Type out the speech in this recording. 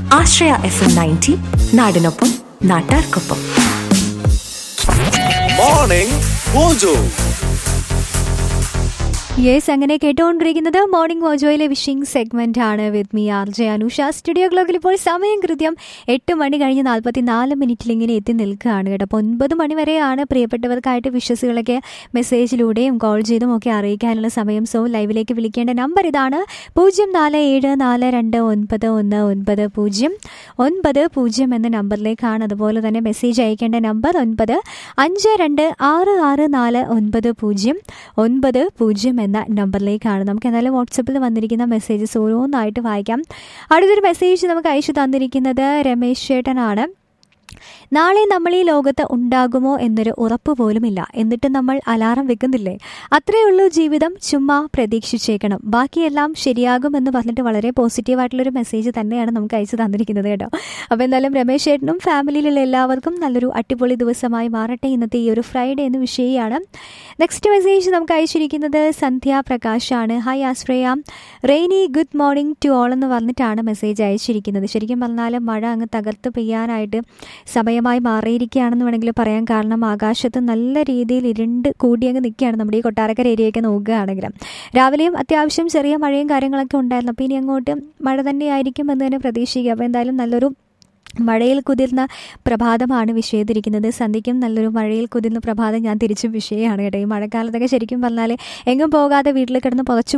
ആശ്രയ F M ninety നാടിനൊപ്പം നാട്ടാർക്കൊപ്പം morning mojo yes അങ്ങനെ കേട്ടുകൊണ്ടിരിക്കുന്നത് മോർണിംഗ് മോജോയിലെ വിഷിംഗ് സെഗ്മെന്റ് ആണ് with me R J Anusha studio ക്ലോക്കിൽ ഇപ്പോൾ സമയം കൃത്യം എട്ട് മണി കഴിഞ്ഞ് നാൽപ്പത്തി നാല് മിനിറ്റിൽ ഇങ്ങനെ എത്തി നിൽക്കുകയാണ് കേട്ടോ അപ്പോൾ ഒൻപത് മണി വരെയാണ് പ്രിയപ്പെട്ടവർക്കായിട്ട് വിഷസുകളൊക്കെ മെസ്സേജിലൂടെയും കോൾ ചെയ്തും ഒക്കെ അറിയിക്കാനുള്ള സമയം സോ ലൈവിലേക്ക് വിളിക്കേണ്ട നമ്പർ ഇതാണ് പൂജ്യം നാല് ഏഴ് നാല് രണ്ട് ഒൻപത് ഒന്ന് ഒൻപത് പൂജ്യം ഒൻപത് പൂജ്യം എന്ന നമ്പറിലേക്കാണ് അതുപോലെ തന്നെ മെസ്സേജ് അയക്കേണ്ട നമ്പർ ഒൻപത് അഞ്ച് രണ്ട് ആറ് ആറ് നാല് ഒൻപത് പൂജ്യം ഒൻപത് പൂജ്യം എന്ന നമ്പറിലേക്കാണ് നമുക്ക് എന്തായാലും വാട്സപ്പിൽ വന്നിരിക്കുന്ന മെസ്സേജസ് ഓരോന്നായിട്ട് വായിക്കാം അടുത്തൊരു മെസ്സേജ് നമുക്ക് അയച്ചു തന്നിരിക്കുന്നത് രമേശ് ചേട്ടനാണ് നാളെ നമ്മൾ ഈ ലോകത്ത് ഉണ്ടാകുമോ എന്നൊരു ഉറപ്പ് പോലുമില്ല എന്നിട്ട് നമ്മൾ അലാറം വെക്കുന്നില്ലേ അത്രയേ ഉള്ളൂ ജീവിതം ചുമ്മാ പ്രതീക്ഷിച്ചേക്കണം ബാക്കിയെല്ലാം ശരിയാകുമെന്ന് പറഞ്ഞിട്ട് വളരെ പോസിറ്റീവായിട്ടുള്ളൊരു മെസ്സേജ് തന്നെയാണ് നമുക്ക് അയച്ചു തന്നിരിക്കുന്നത് കേട്ടോ അപ്പോൾ എന്തായാലും രമേശ് ചേട്ടനും ഫാമിലിയിലുള്ള എല്ലാവർക്കും നല്ലൊരു അടിപൊളി ദിവസമായി മാറട്ടെ ഇന്നത്തെ ഈ ഒരു ഫ്രൈഡേ എന്ന് വിഷയമാണ് നെക്സ്റ്റ് മെസ്സേജ് നമുക്ക് അയച്ചിരിക്കുന്നത് സന്ധ്യ പ്രകാശാണ് hi Ashraya rainy good morning to all എന്ന് പറഞ്ഞിട്ടാണ് മെസ്സേജ് അയച്ചിരിക്കുന്നത് ശരിക്കും പറഞ്ഞാൽ മഴ അങ്ങ് തകർത്ത് പെയ്യാനായിട്ട് സമയമായി മാറിയിരിക്കുകയാണെന്ന് വേണമെങ്കിൽ പറയാൻ കാരണം ആകാശത്ത് നല്ല രീതിയിൽ ഇരുണ്ട് കൂടിയങ്ങ് നിൽക്കുകയാണ് നമ്മുടെ ഈ കൊട്ടാരക്കര ഏരിയയൊക്കെ നോക്കുകയാണെങ്കിൽ രാവിലെയും അത്യാവശ്യം ചെറിയ മഴയും കാര്യങ്ങളൊക്കെ ഉണ്ടായിരുന്നു അപ്പോൾ ഇനി അങ്ങോട്ട് മഴ തന്നെയായിരിക്കും എന്ന് തന്നെ പ്രതീക്ഷിക്കുക അപ്പോൾ എന്തായാലും നല്ലൊരു മഴയിൽ കുതിർന്ന പ്രഭാതമാണ് വിഷയത്തിരിക്കുന്നത് സന്ധ്യയ്ക്കും നല്ലൊരു മഴയിൽ കുതിർന്ന പ്രഭാതം ഞാൻ തിരിച്ചും വിഷയമാണ് കേട്ടോ ഈ മഴക്കാലത്തൊക്കെ ശരിക്കും പറഞ്ഞാൽ എങ്ങും പോകാതെ വീട്ടിൽ കിടന്ന് പുതച്ചു